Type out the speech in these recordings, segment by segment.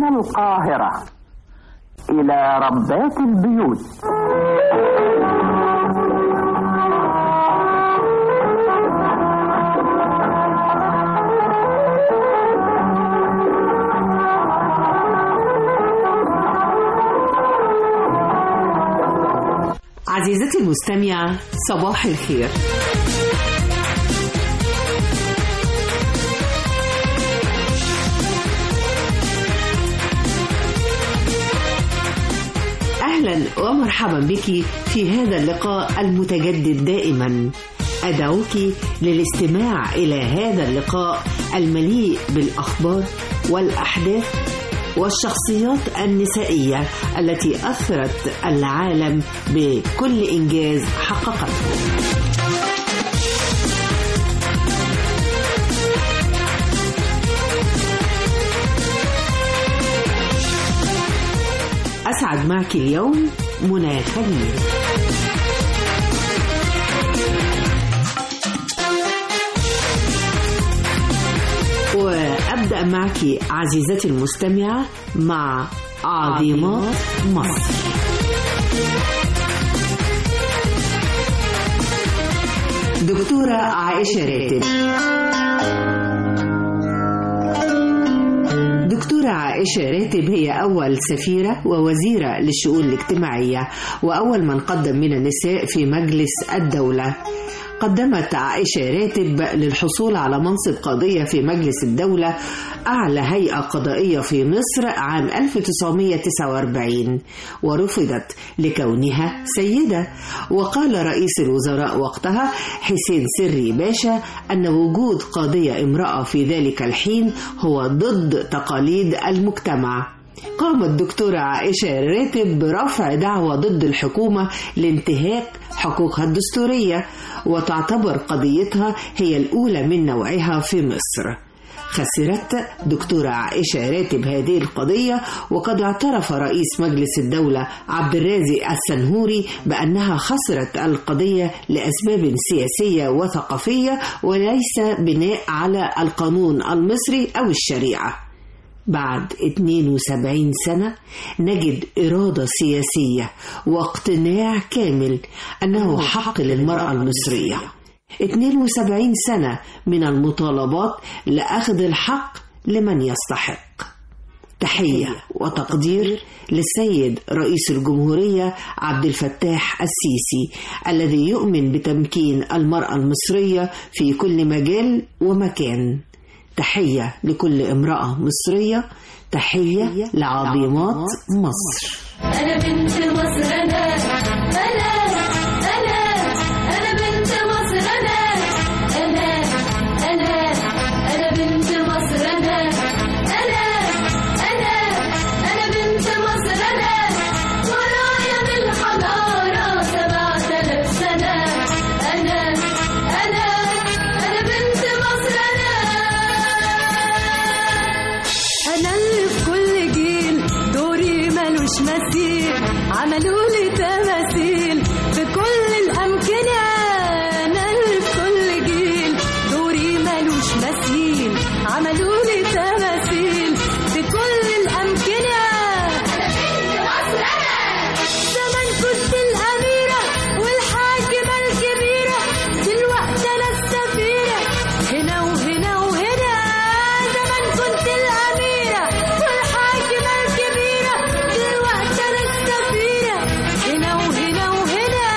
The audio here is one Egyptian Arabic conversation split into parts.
من القاهرة إلى ربات البيوت عزيزتي المستمعة صباح الخير أهلا ومرحبا بك في هذا اللقاء المتجدد دائما أدعوك للاستماع إلى هذا اللقاء المليء بالأخبار والأحداث والشخصيات النسائية التي أثرت العالم بكل إنجاز حققته أسعد معك اليوم منى خليل وأبدأ معك عزيزتي المستمعة مع عظيمات مصر دكتورة عائشة راتب دكتورة عائشة راتب هي أول سفيرة ووزيرة للشؤون الاجتماعية وأول من قدم من النساء في مجلس الدولة قدمت عائشة راتب للحصول على منصب قاضية في مجلس الدولة أعلى هيئة قضائية في مصر عام 1949 ورفضت لكونها سيدة وقال رئيس الوزراء وقتها حسين سري باشا أن وجود قاضية امرأة في ذلك الحين هو ضد تقاليد المجتمع قامت الدكتورة عائشة راتب برفع دعوى ضد الحكومة لانتهاك حقوقها الدستورية وتعتبر قضيتها هي الأولى من نوعها في مصر خسرت دكتورة عائشة راتب هذه القضية وقد اعترف رئيس مجلس الدولة عبد الرازق السنهوري بأنها خسرت القضية لأسباب سياسية وثقافية وليس بناء على القانون المصري أو الشريعة بعد 72 سنة نجد إرادة سياسية واقتناع كامل أنه حق للمرأة المصرية 72 سنة من المطالبات لأخذ الحق لمن يستحق تحية وتقدير للسيد رئيس الجمهورية عبد الفتاح السيسي الذي يؤمن بتمكين المرأة المصرية في كل مجال ومكان تحية لكل امرأة مصرية تحية لعظيمات مصر أنا بنت مصر أنا أنا أنا أنا بنت مصر أنا أنا أنا أنا بنت مصر أنا أنا أنا أنا بنت مصر أنا ورايا بالحضارة سبعة آلاف سنة أنا أنا أنا بنت مصر أنا أنا اللي في كل جيل دوري ملوش مثيل عملوا لي تماثيل في كل الأمكنة أنا اللي في كل جيل دوري ملوش مثيل عملوا لي تماثيل في كل الأمكنة زمان كنت الأميرة والحاكمة الكبيرة دلوقتي أنا السفيرة هنا وهنا وهنا زمان كنت الأميرة والحاكمة الكبيرة دلوقتي أنا السفيرة هنا وهنا وهنا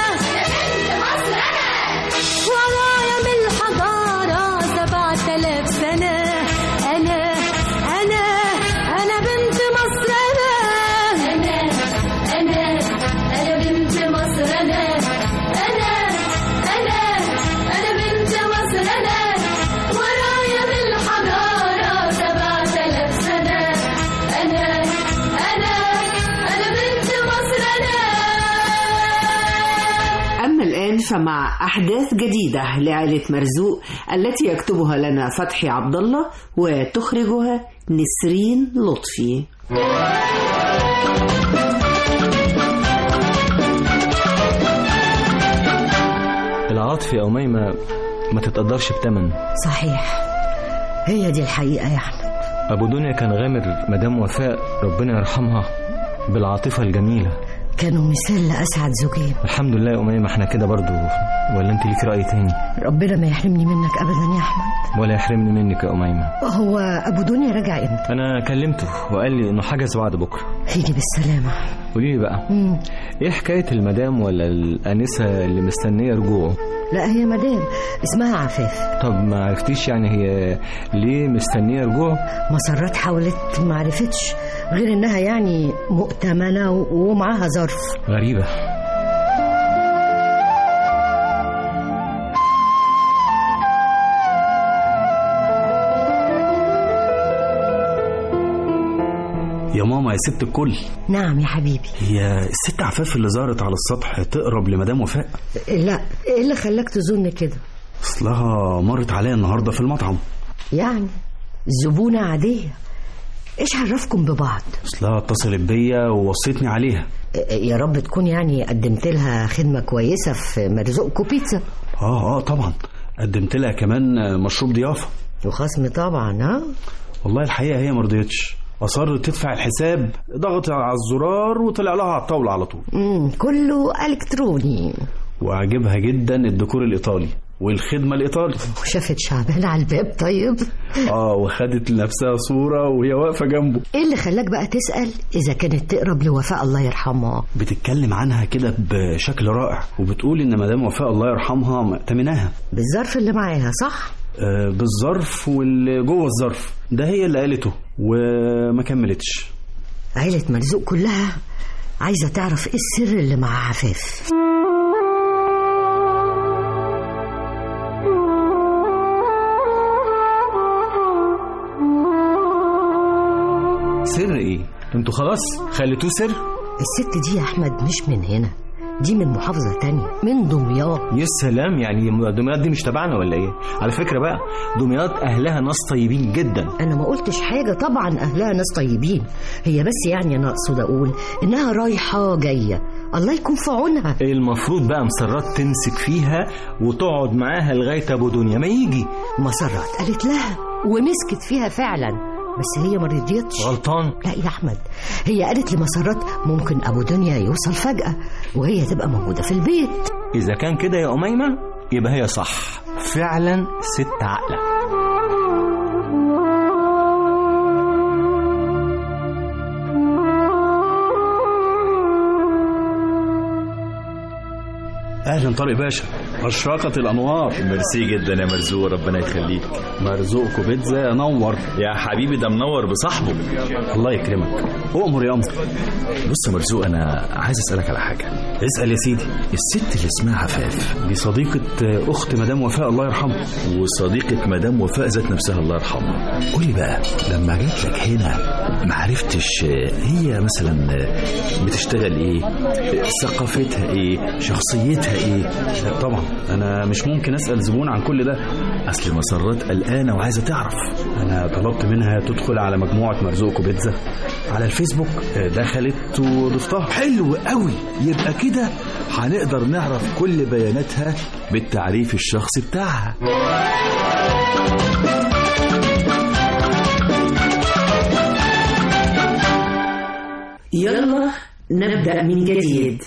ورايا من الحضارة سبعة آلاف سنة أنا أنا أنا بنت مصر أنا أنا أنا أنا بنت مصر أنا أنا أنا أنا بنت مصر أنا ورايا من الحضارة سبعة آلاف سنة أنا أنا أنا بنت مصر أنا أما الآن فمع أحداث جديدة لعائلة مرزوق التي يكتبها لنا فتحي عبد الله وتخرجها نسرين لطفي العاطفة يا أميمة ما تتقدرش بتمن صحيح هي دي الحقيقة يا أحمد ابو دنيا كان غامر مدام وفاء ربنا يرحمها بالعاطفه الجميله كانوا مثال لأسعد زوجين الحمد لله يا اميمه احنا كده برضو ولا انت ليك راي تاني ربنا ما يحرمني منك أبدا يا أحمد ولا يحرمني منك يا اميمه هو أبو دنيا رجع إمتى؟ انا كلمته وقال لي انه حجز بعد بكره يجي بالسلامة قولي لي بقى مم. ايه حكايه المدام ولا الانسه اللي مستنيه رجوعه لا هي مدام اسمها عفاف طب ما عرفتيش يعني هي ليه مستنيه رجوعه مسرات حاولت ما عرفتش غير انها يعني مؤتمنة و- ومعاها ظرف غريبه يا ماما يا ست الكل نعم يا حبيبي هي الست عفاف اللي ظهرت على السطح تقرب لمدام وفاء لا ايه اللي خلاك تظن كده اصلها مرت عليا النهارده في المطعم يعني زبونة عادية ايش عرفكم ببعض اصلها اتصلت بيا ووصيتني عليها يا رب تكون يعني قدمت لها خدمة كويسة في مرزوقكم بيتزا اه اه طبعا قدمت لها كمان مشروب ضيافه وخصم طبعا ها والله الحقيقه هي ما رضيتش اصرت تدفع الحساب ضغط على الزرار وطلع لها على الطاوله على طول مم. كله الكتروني وعجبها جدا الديكور الايطالي والخدمه الايطالي وشافت شعبان على الباب طيب اه وخدت لنفسها صوره وهي واقفه جنبه ايه اللي خلاك بقى تسأل اذا كانت تقرب لوفاء الله يرحمها بتتكلم عنها كده بشكل رائع وبتقول ان مدام وفاء الله يرحمها مأتمناها بالظرف اللي معاها صح آه، بالظرف واللي جوه الظرف ده هي اللي قالته وما كملتش عيلة مرزوق كلها عايزة تعرف ايه السر اللي مع عفاف سر ايه انتوا خلاص خليتوه سر الست دي يا احمد مش من هنا دي من محافظة تانية من دمياط يا سلام يعني دمياط دي مش تبعنا ولا ايه على فكره بقى دمياط اهلها ناس طيبين جدا انا ما قلتش حاجة طبعا اهلها ناس طيبين هي بس يعني انا اقصد اقول انها رايحة جاية الله يكون في عونها المفروض بقى مسرات تمسك فيها وتقعد معاها لغايه ابو دنيا ما يجي مسرات قالت لها ومسكت فيها فعلا بس هي ما رضيتش غلطان لا يا احمد هي قالت لمسرات ممكن ابو دنيا يوصل فجأة وهي تبقى موجودة في البيت اذا كان كده يا اميمه يبقى هي صح فعلا ست عاقله اهلا طارق باشا اشرقت الانوار ميرسي جدا يا مرزوق ربنا يخليك مرزوقكم بيتزا نور يا حبيبي ده منور بصاحبه الله يكرمك اؤمر يا امر بص يا مرزوق انا عايز اسالك على حاجه اسال يا سيدي الست اللي اسمها عفاف دي صديقه اخت مدام وفاء الله يرحمها وصديقه مدام وفاء ذات نفسها الله يرحمها قولي بقى لما جات لك هنا ما عرفتش هي مثلا بتشتغل ايه ثقافتها ايه شخصيتها ايه لا طبعا انا مش ممكن اسال زبون عن كل ده اصل مسرات قلقانه وعايزه تعرف انا طلبت منها تدخل على مجموعه مرزوق بيتزا على الفيسبوك دخلت وضفتها حلو قوي يبقى كده هنقدر نعرف كل بياناتها بالتعريف الشخصي بتاعها يلا نبدأ من جديد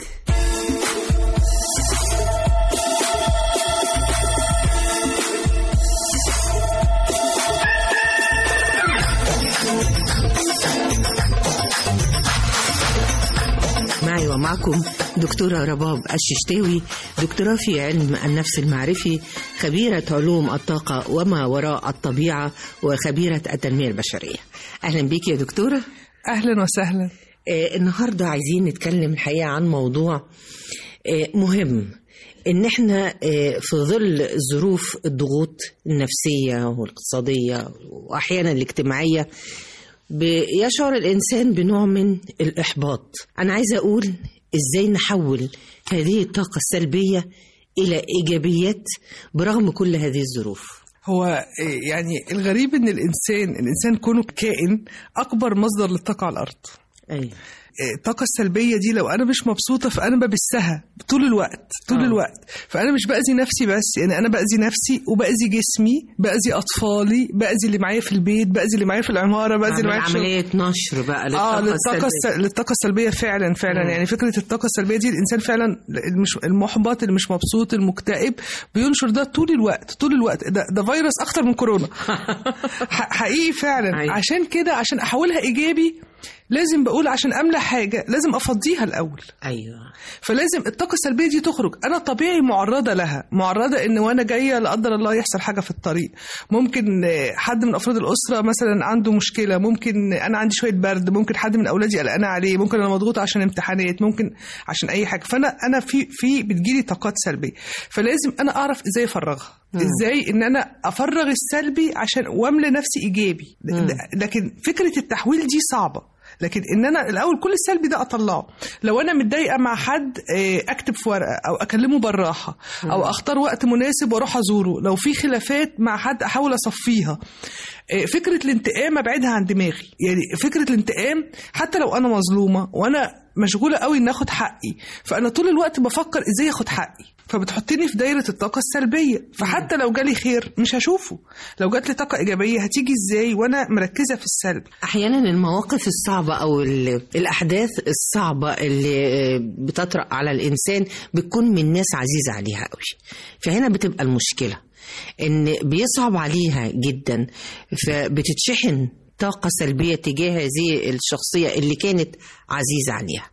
معي ومعكم دكتورة رباب الششتاوي دكتوراه في علم النفس المعرفي خبيرة علوم الطاقة وما وراء الطبيعة وخبيرة التنمية البشرية أهلا بك يا دكتورة اهلا وسهلا آه، النهاردة عايزين نتكلم الحقيقة عن موضوع آه، مهم ان احنا آه، في ظل ظروف الضغوط النفسية والاقتصادية واحيانا الاجتماعية بيشعر الانسان بنوع من الاحباط انا عايزة اقول ازاي نحول هذه الطاقة السلبية الى ايجابيات برغم كل هذه الظروف هو إيه، يعني الغريب ان الانسان الانسان كونه كائن اكبر مصدر للطاقه على الارض ايوه الطاقة السلبية دي لو أنا مش مبسوطة فأنا ببثها طول الوقت طول آه. الوقت فأنا مش بأذي نفسي بس يعني أنا بأذي نفسي وبأذي جسمي بأذي أطفالي بأذي اللي معايا في البيت بأذي اللي معايا في العمارة بأذي اللي عمل معايا في الشغل. عملية نشر بقى اه للطاقة للطاقة السلبية الس... للطاقة السلبية فعلا فعلا مم. يعني فكرة الطاقة السلبية دي الإنسان فعلا المش... المحبط اللي مش مبسوط المكتئب بينشر ده طول الوقت طول الوقت ده, ده فيروس أخطر من كورونا ح... حقيقي فعلا أيوة. عشان كده عشان أحولها إيجابي لازم بقول عشان أملى حاجة لازم أفضيها الأول ايوه فلازم الطاقة السلبية دي تخرج أنا طبيعي معرضة لها معرضة إن وأنا جاية لا قدر الله يحصل حاجة في الطريق ممكن آه، حد من أفراد الأسرة مثلا عنده مشكلة ممكن أنا عندي شوية برد ممكن حد من أولادي قلقانة عليه ممكن أنا مضغوطة عشان امتحانات ممكن عشان أي حاجة فأنا أنا في في بتجيلي طاقات سلبية فلازم أنا أعرف إزاي أفرغها ازاي ان انا افرغ السلبي عشان واملى نفسي ايجابي لكن فكره التحويل دي صعبه لكن ان انا الاول كل السلبي ده اطلعه لو انا متضايقه مع حد آه، اكتب في ورقه او اكلمه بالراحه او اختار وقت مناسب واروح ازوره لو في خلافات مع حد احاول اصفيها آه، فكره الانتقام ابعدها عن دماغي يعني فكره الانتقام حتى لو انا مظلومه وانا مشغوله قوي ان اخد حقي فانا طول الوقت بفكر ازاي اخد حقي فبتحطني في دايره الطاقه السلبيه فحتى لو جالي خير مش هشوفه لو جات لي طاقه ايجابيه هتيجي ازاي وانا مركزه في السلب احيانا المواقف الصعبه او ال- الاحداث الصعبه اللي بتطرأ على الانسان بتكون من ناس عزيزه عليها قوي فهنا بتبقى المشكله ان بيصعب عليها جدا فبتتشحن طاقة سلبية تجاه هذه الشخصية اللي كانت عزيزة عليها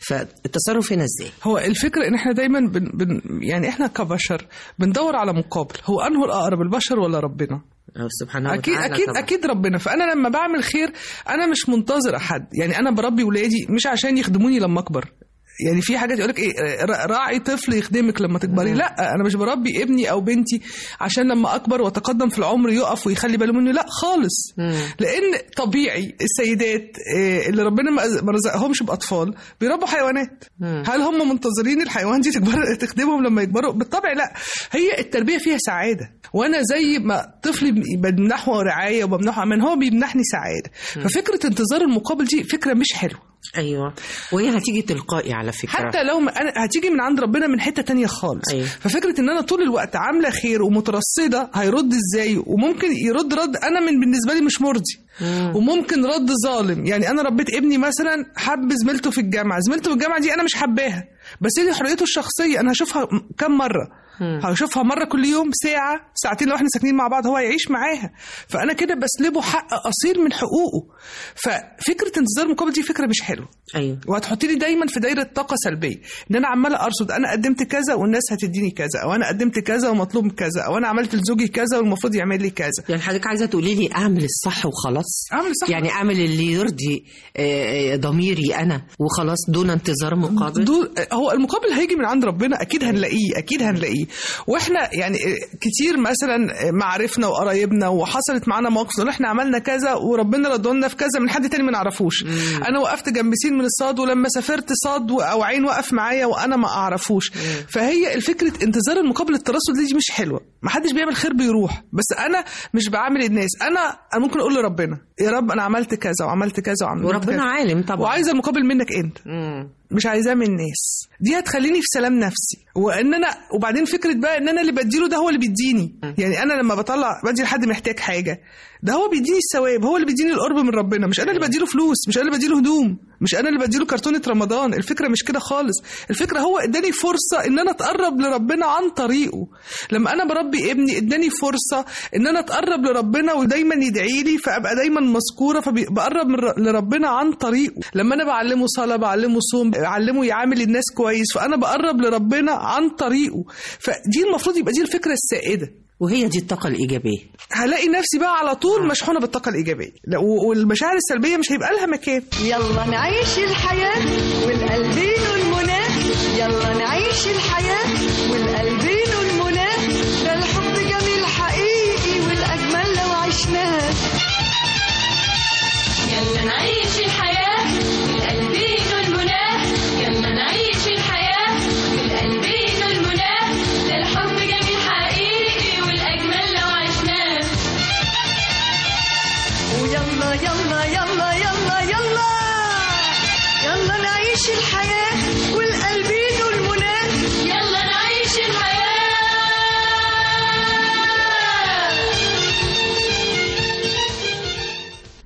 فالتصرف هنا ازاي؟ هو الفكرة ان احنا دايما بن بن يعني احنا كبشر بندور على مقابل هو انه الاقرب البشر ولا ربنا أو سبحانه اكيد وتعالى اكيد طبعا. اكيد ربنا فانا لما بعمل خير انا مش منتظر احد يعني انا بربي ولادي مش عشان يخدموني لما اكبر يعني في حاجات يقول لك ايه را- راعي طفل يخدمك لما تكبري لا انا مش بربي ابني او بنتي عشان لما اكبر واتقدم في العمر يقف ويخلي باله مني لا خالص لان طبيعي السيدات آه، اللي ربنا ما ما رزقهمش باطفال بيربوا حيوانات هل هم منتظرين الحيوان دي تكبر تخدمهم لما يكبروا بالطبع لا هي التربيه فيها سعاده وانا زي ما طفلي بمنحه رعايه وبمنحه امان هو بيمنحني سعاده ففكره انتظار المقابل دي فكره مش حلوه ايوه وهي هتيجي تلقائي على فكرة حتى لو ما أنا هتيجي من عند ربنا من حته تانية خالص أيوة. ففكره ان انا طول الوقت عامله خير ومترصده هيرد ازاي وممكن يرد رد انا من بالنسبه لي مش مرضي وممكن رد ظالم يعني انا ربيت ابني مثلا حب زميلته في الجامعه زميلته في الجامعه دي انا مش حباها بس دي حريته الشخصيه انا هشوفها م- كم مره هشوفها مره كل يوم ساعه ساعتين لو احنا ساكنين مع بعض هو يعيش معاها فانا كده بسلبه حق اصيل من حقوقه ففكره انتظار المقابل دي فكره مش حلوه ايوه وهتحطيني دايما في دايره طاقه سلبيه ان انا عماله ارصد انا قدمت كذا والناس هتديني كذا او انا قدمت كذا ومطلوب كذا او انا عملت لزوجي كذا والمفروض يعمل لي كذا يعني حضرتك عايزه تقولي لي اعمل الصح وخلاص اعمل صح يعني اعمل اللي يرضي آه، آه، ضميري انا وخلاص دون انتظار مقابل دول هو المقابل هيجي من عند ربنا اكيد هنلاقيه اكيد هنلاقيه واحنا يعني كتير مثلا معارفنا وقرايبنا وحصلت معانا مواقف نقول احنا عملنا كذا وربنا رضونا في كذا من حد تاني ما نعرفوش انا وقفت جنب سين من الصاد ولما سافرت صاد و- او عين وقف معايا وانا ما اعرفوش فهي الفكره انتظار المقابل الترصد دي مش حلوه ما حدش بيعمل خير بيروح بس انا مش بعامل الناس انا أنا ممكن اقول لربنا يا رب انا عملت كذا وعملت كذا وعملت وربنا كذا. عالم طبعا وعايزه المقابل منك انت مم. مش عايزاه من الناس دي هتخليني في سلام نفسي وان انا وبعدين فكره بقى ان انا اللي بديله ده هو اللي بيديني يعني انا لما بطلع بدي لحد محتاج حاجه ده هو بيديني الثواب هو اللي بيديني القرب من ربنا مش انا اللي بديله فلوس مش انا اللي بديله هدوم مش انا اللي بديله كرتونه رمضان الفكره مش كده خالص الفكره هو اداني فرصه ان انا اتقرب لربنا عن طريقه لما انا بربي ابني اداني فرصه ان انا اتقرب لربنا ودايما يدعي لي فابقى دايما مذكوره فبقرب من ر- لربنا عن طريقه لما انا بعلمه صلاه بعلمه صوم بعلمه يعامل الناس كويس فانا بقرب لربنا عن طريقه فدي المفروض يبقى دي الفكره السائده وهي دي الطاقه الايجابيه هلاقي نفسي بقى على طول مشحونه بالطاقه الايجابيه لا، و- والمشاعر السلبيه مش هيبقى لها مكان يلا نعيش الحياة والقلبين المنى يلا نعيش الحياة والقلبين المنى ده الحب جميل حقيقي والأجمل لو عشناه يلا نعيش الحياة بالقلبين المنى يلا نعيش الحياة بالقلبين المنى ده الحب جميل حقيقي والأجمل لو عشناه ويلا يلا يلا يلا يلا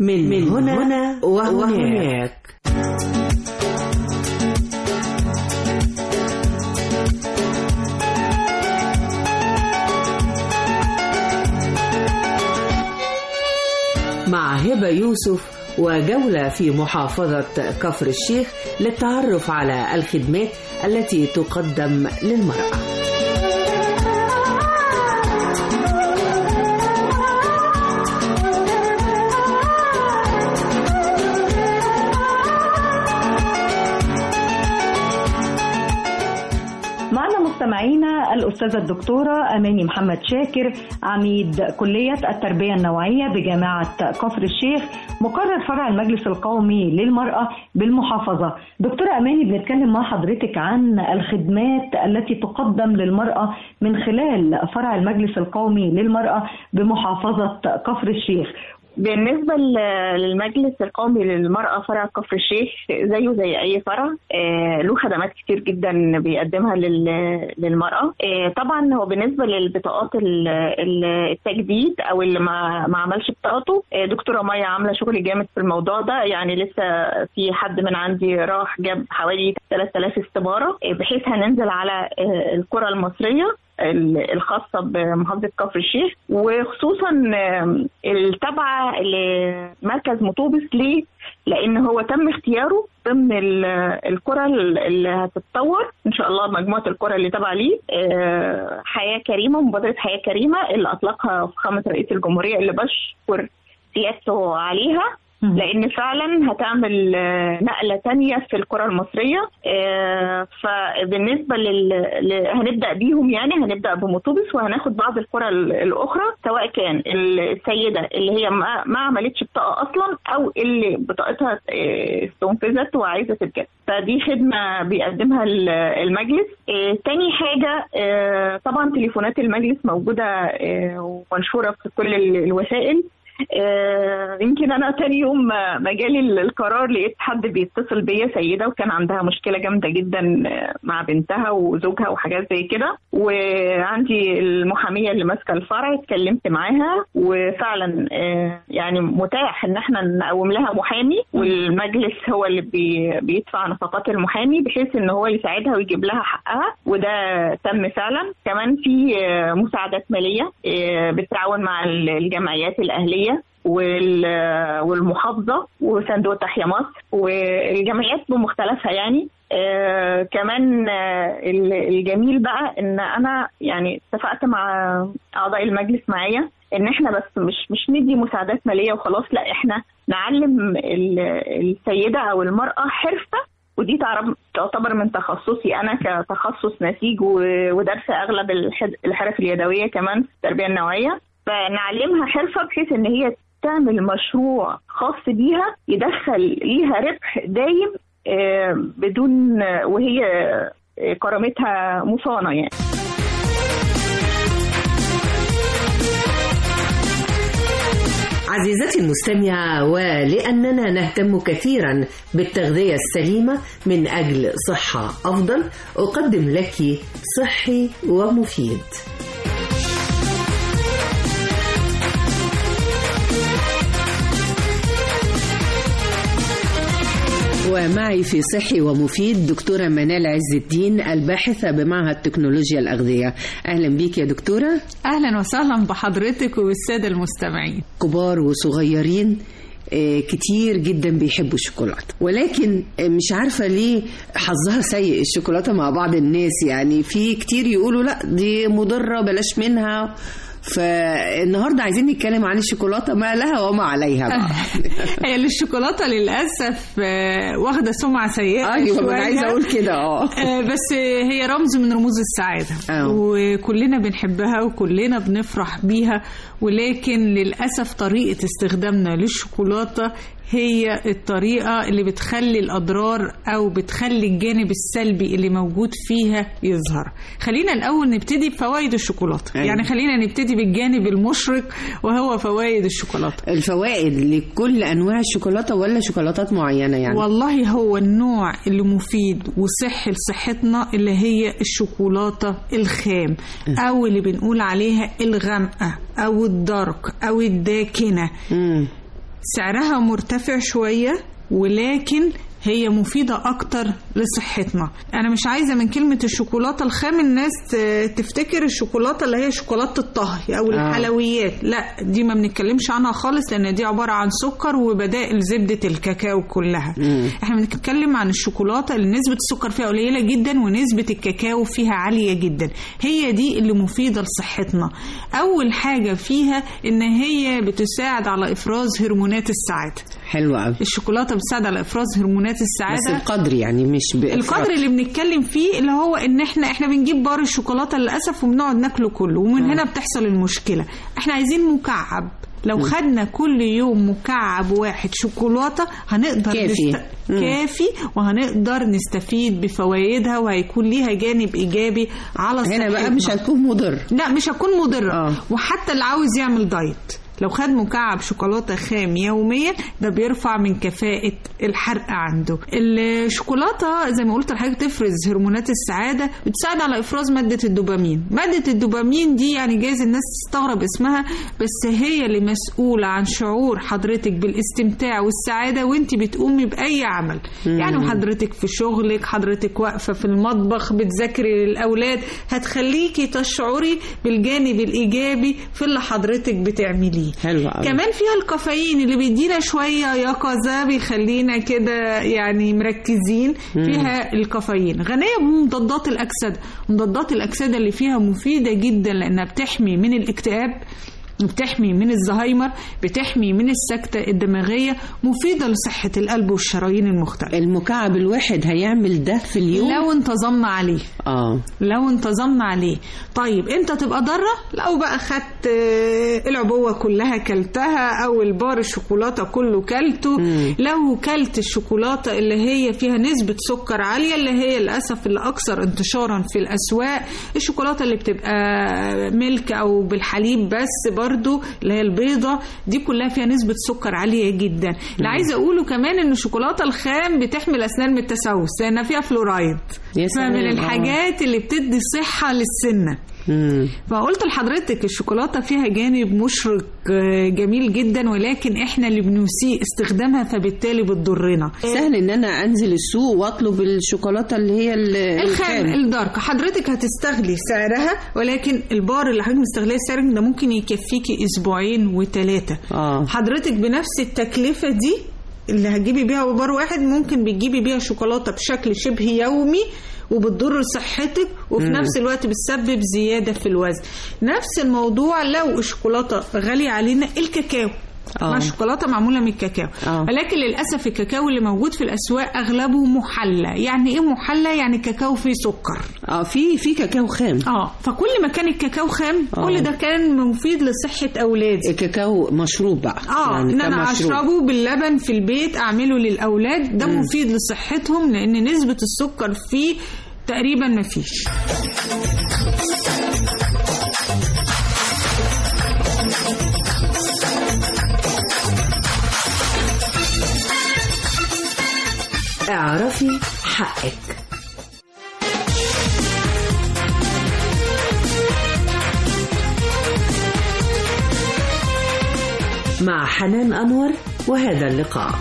من, من هنا, هنا وهناك مع هبة يوسف وجولة في محافظة كفر الشيخ للتعرف على الخدمات التي تقدم للمرأة معنا مستمعينا الأستاذة الدكتورة أماني محمد شاكر عميد كلية التربية النوعية بجامعة كفر الشيخ مقرر فرع المجلس القومي للمرأة بالمحافظة دكتورة أماني بنتكلم مع حضرتك عن الخدمات التي تقدم للمرأة من خلال فرع المجلس القومي للمرأة بمحافظة كفر الشيخ بالنسبة للمجلس القومي للمرأة فرع كفر الشيخ زيه زي أي فرع آه له خدمات كتير جدا بيقدمها للمرأة آه طبعا هو بالنسبة للبطاقات التجديد أو اللي ما, ما عملش بطاقته آه دكتورة مية عاملة شغل جامد في الموضوع ده يعني لسه في حد من عندي راح جاب حوالي 3000 استمارة بحيث هننزل على القرى المصرية الخاصه بمحافظه كفر الشيخ وخصوصا التابعه لمركز مطوبس ليه؟ لان هو تم اختياره ضمن القرى اللي هتتطور ان شاء الله مجموعه القرى اللي تابعه ليه حياه كريمه مبادره حياه كريمه اللي اطلقها فخامه رئيس الجمهوريه اللي بشكر سيادته عليها لان فعلا هتعمل نقله تانية في الكره المصريه فبالنسبه لل... هنبدا بيهم يعني هنبدا بمطوبس وهناخد بعض القرى الاخرى سواء كان السيده اللي هي ما, ما عملتش بطاقه اصلا او اللي بطاقتها استنفذت وعايزه تتجدد فدي خدمه بيقدمها المجلس تاني حاجه طبعا تليفونات المجلس موجوده ومنشوره في كل الوسائل آه يمكن انا تاني يوم ما جالي القرار لقيت حد بيتصل بيا سيده وكان عندها مشكله جامده جدا مع بنتها وزوجها وحاجات زي كده وعندي المحاميه اللي ماسكه الفرع اتكلمت معاها وفعلا آه يعني متاح ان احنا نقوم لها محامي والمجلس هو اللي بي بيدفع نفقات المحامي بحيث ان هو يساعدها ويجيب لها حقها وده تم فعلا كمان في آه مساعدات ماليه بالتعاون مع الجمعيات الاهليه والمحافظة وصندوق تحيا مصر والجمعيات بمختلفها يعني آه كمان آه الجميل بقى ان انا يعني اتفقت مع اعضاء المجلس معايا ان احنا بس مش مش ندي مساعدات ماليه وخلاص لا احنا نعلم السيده او المراه حرفه ودي تعتبر من تخصصي انا كتخصص نسيج ودرس اغلب الحرف اليدويه كمان في التربيه النوعيه فنعلمها حرفه بحيث ان هي تعمل مشروع خاص بيها يدخل ليها ربح دايم بدون وهي كرامتها مصانه يعني عزيزتي المستمعة ولأننا نهتم كثيرا بالتغذية السليمة من أجل صحة أفضل أقدم لك صحي ومفيد ومعي في صحي ومفيد دكتورة منال عز الدين الباحثة بمعهد تكنولوجيا الأغذية أهلا بيك يا دكتورة أهلا وسهلا بحضرتك وبالسادة المستمعين كبار وصغيرين كتير جدا بيحبوا الشوكولاتة ولكن مش عارفة ليه حظها سيء الشوكولاتة مع بعض الناس يعني في كتير يقولوا لا دي مضرة بلاش منها فالنهارده عايزين نتكلم عن الشوكولاته ما لها وما عليها بقى هي الشوكولاته للاسف واخده سمعه سيئه ايوه انا عايزه اقول كده اه بس هي رمز من رموز السعاده أوه. وكلنا بنحبها وكلنا بنفرح بيها ولكن للاسف طريقه استخدامنا للشوكولاته هي الطريقة اللي بتخلي الأضرار أو بتخلي الجانب السلبي اللي موجود فيها يظهر خلينا الأول نبتدي بفوائد الشوكولاتة أيوة. يعني خلينا نبتدي بالجانب المشرق وهو فوائد الشوكولاتة الفوائد لكل أنواع الشوكولاتة ولا شوكولاتات معينة يعني والله هو النوع اللي مفيد وصحي لصحتنا اللي هي الشوكولاتة الخام أو اللي بنقول عليها الغامقة أو الدارك أو الداكنة مم. سعرها مرتفع شوية ولكن هي مفيدة أكتر لصحتنا أنا مش عايزة من كلمة الشوكولاتة الخام الناس ت- تفتكر الشوكولاتة اللي هي شوكولاتة الطهي أو آه. الحلويات لا دي ما بنتكلمش عنها خالص لأن دي عبارة عن سكر وبدائل زبدة الكاكاو كلها احنا بنتكلم عن الشوكولاتة اللي نسبة السكر فيها قليلة جدا ونسبة الكاكاو فيها عالية جدا هي دي اللي مفيدة لصحتنا أول حاجة فيها إن هي بتساعد على إفراز هرمونات السعادة حلو قوي الشوكولاته بتساعد على افراز هرمونات بس السعاده القدر يعني مش بإفراط. القدر اللي بنتكلم فيه اللي هو ان احنا احنا بنجيب بار الشوكولاته للاسف وبنقعد ناكله كله ومن هنا بتحصل المشكله احنا عايزين مكعب لو مم. خدنا كل يوم مكعب واحد شوكولاته هنقدر كافي. مم. كافي وهنقدر نستفيد بفوائدها وهيكون ليها جانب ايجابي على هنا بقى صحتنا. مش هتكون مضر لا مش هتكون مضرة آه. وحتى اللي عاوز يعمل دايت لو خد مكعب شوكولاتة خام يوميا ده بيرفع من كفاءة الحرق عنده الشوكولاتة زي ما قلت لحضرتك تفرز هرمونات السعادة بتساعد على إفراز مادة الدوبامين مادة الدوبامين دي يعني جايز الناس تستغرب اسمها بس هي اللي مسؤولة عن شعور حضرتك بالاستمتاع والسعادة وانت بتقومي بأي عمل مم. يعني حضرتك في شغلك حضرتك واقفة في المطبخ بتذاكري للأولاد هتخليكي تشعري بالجانب الإيجابي في اللي حضرتك بتعمليه حلو قوي كمان فيها الكافيين اللي بيدينا شوية يقظة بيخلينا كده يعني مركزين مم. فيها الكافيين غنية بمضادات الأكسدة مضادات الأكسدة اللي فيها مفيدة جدا لأنها بتحمي من الاكتئاب بتحمي من الزهايمر بتحمي من السكتة الدماغية مفيدة لصحة القلب والشرايين المختلفة المكعب الواحد هيعمل ده في اليوم لو انتظمنا عليه اه لو انتظمنا عليه طيب امتى تبقى ضاره لو بقى خدت آه، العبوه كلها كلتها او البار الشوكولاته كله كلته لو كلت الشوكولاته اللي هي فيها نسبه سكر عاليه اللي هي للاسف اللي اكثر انتشارا في الاسواق الشوكولاته اللي بتبقى ملك او بالحليب بس برضو اللي هي البيضه دي كلها فيها نسبه سكر عاليه جدا اللي عايزه اقوله كمان ان الشوكولاته الخام بتحمي الاسنان من التسوس لان فيها فلورايد يا سلام، فمن آه. الحاجات اللي بتدي صحة للسنة مم. فقلت لحضرتك الشوكولاتة فيها جانب مشرق آه، جميل جدا ولكن احنا اللي بنسيء استخدامها فبالتالي بتضرنا سهل ان انا انزل السوق واطلب الشوكولاته اللي هي ال- الخام الدارك حضرتك هتستغلي سعرها ولكن البار اللي حضرتك مستغليه سعرك ده ممكن يكفيكي اسبوعين وثلاثه اه حضرتك بنفس التكلفه دي اللي هتجيبي بيها بار واحد ممكن بتجيبي بيها شوكولاته بشكل شبه يومي وبتضر صحتك وفي مم. نفس الوقت بتسبب زياده في الوزن نفس الموضوع لو الشوكولاته غاليه علينا الكاكاو آه. مع شوكولاته معموله من الكاكاو آه. ولكن للاسف الكاكاو اللي موجود في الاسواق اغلبه محلى يعني ايه محلى يعني كاكاو فيه سكر اه في في كاكاو خام اه فكل ما كان الكاكاو خام آه. كل ده كان مفيد لصحه اولادي الكاكاو مشروب بقى اه يعني ان انا كمشروب. اشربه باللبن في البيت اعمله للاولاد ده مم. مفيد لصحتهم لان نسبه السكر فيه تقريبا مفيش اعرفي حقك مع حنان أنور وهذا اللقاء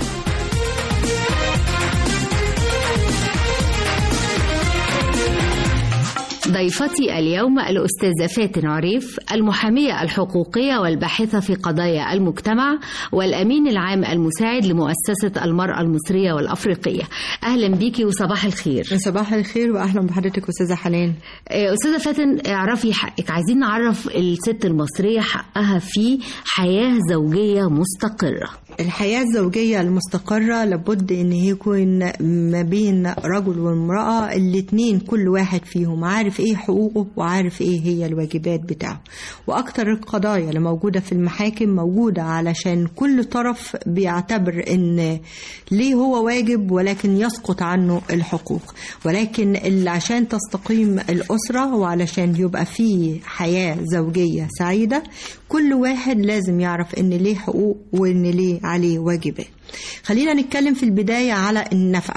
ضيفتي اليوم الأستاذة فاتن عريف المحامية الحقوقية والباحثة في قضايا المجتمع والأمين العام المساعد لمؤسسة المرأة المصرية والأفريقية أهلا بيكي وصباح الخير صباح الخير واهلا بحضرتك استاذه حنان آه، أستاذة فاتن اعرفي حقك عايزين نعرف الست المصرية حقها في حياة زوجية مستقرة الحياة الزوجية المستقرة لابد ان هي يكون ما بين رجل وامرأة الاتنين كل واحد فيهم عارف ايه حقوقه وعارف ايه هي الواجبات بتاعه واكتر القضايا اللي موجودة في المحاكم موجودة علشان كل طرف بيعتبر ان ليه هو واجب ولكن يسقط عنه الحقوق ولكن اللي عشان تستقيم الأسرة وعلشان يبقى فيه حياة زوجية سعيدة كل واحد لازم يعرف ان ليه حقوق وان ليه عليه واجبات خلينا نتكلم في البداية على النفقة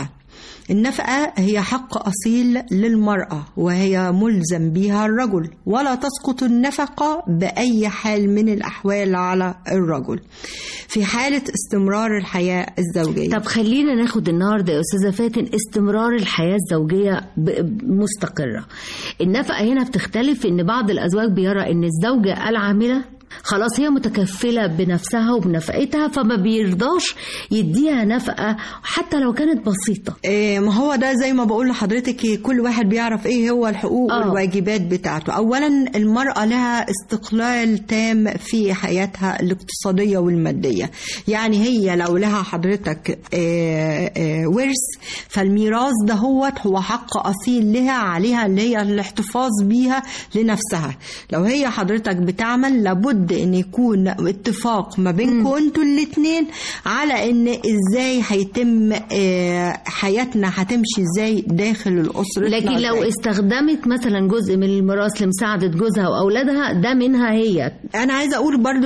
النفقة هي حق أصيل للمرأة وهي ملزم بها الرجل ولا تسقط النفقة بأي حال من الأحوال على الرجل في حالة استمرار الحياة الزوجية طب خلينا ناخد النهارده يا استاذه فاتن استمرار الحياه الزوجيه ب- مستقره النفقه هنا بتختلف ان بعض الازواج بيرى ان الزوجه العامله خلاص هي متكفلة بنفسها وبنفقتها فما بيرضاش يديها نفقة حتى لو كانت بسيطة إيه ما هو ده زي ما بقول لحضرتك كل واحد بيعرف ايه هو الحقوق آه. والواجبات بتاعته اولا المرأة لها استقلال تام في حياتها الاقتصادية والمادية يعني هي لو لها حضرتك آه، آه، ورث فالميراث ده هو هو حق اصيل لها عليها اللي هي الاحتفاظ بيها لنفسها لو هي حضرتك بتعمل لابد ان يكون اتفاق ما بينكم انتوا الاتنين على ان ازاي هيتم آه، حياتنا هتمشي ازاي داخل الاسره لكن لو استخدمت مثلا جزء من الميراث لمساعدة جوزها وأولادها ده منها هي انا عايزه اقول برضو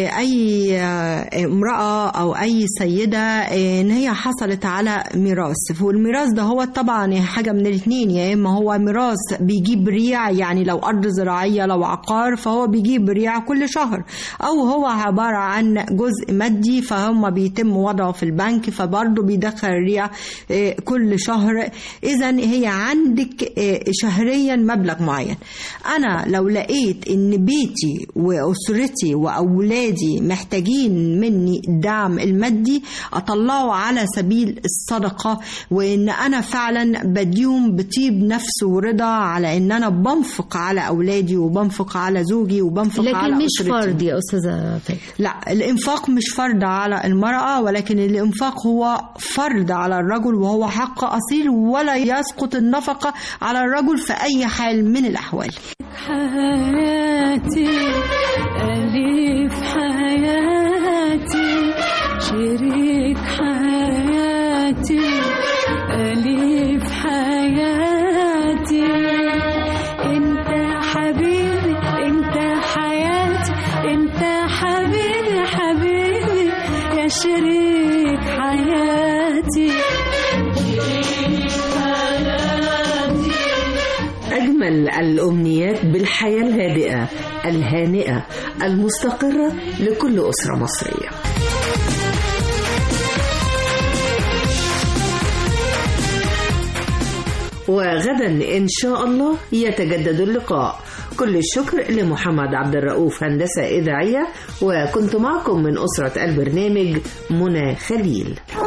لاي امراه او اي سيده ان هي حصلت على ميراث والميراث ده هو طبعا حاجه من الاثنين يا اما هو ميراث بيجيب ريع يعني لو ارض زراعيه لو عقار فهو بيجيب ريع كل شهر او هو عباره عن جزء مادي فهم بيتم وضعه في البنك فبرضه بيدخل ريع آه، كل شهر اذا هي عندك آه، شهريا مبلغ معين انا لو لقيت ان بيتي واسرتي واولادي محتاجين مني الدعم المادي اطلعه على سبيل الصدقه وان انا فعلا بديهم بطيب نفس ورضا على ان انا بنفق على اولادي وبنفق على زوجي وبنفق على لكن مش أسرتي. فرض يا أستاذة فاتن لا الإنفاق مش فرض على المرأة ولكن الإنفاق هو فرض على الرجل وهو حق أصيل ولا يسقط النفقة على الرجل في أي حال من الأحوال حياتي أليف حياتي شريك حياتي أليف حياتي انت حبيبي انت حياتي انت حبيبي حبيبي يا شريك حياتي شريك حياتي أجمل الأمنيات بالحياة الهادئة الهانئة المستقرة لكل أسرة مصرية وغدا إن شاء الله يتجدد اللقاء كل الشكر لمحمد عبد الرؤوف هندسة إذاعية وكنت معكم من أسرة البرنامج منى خليل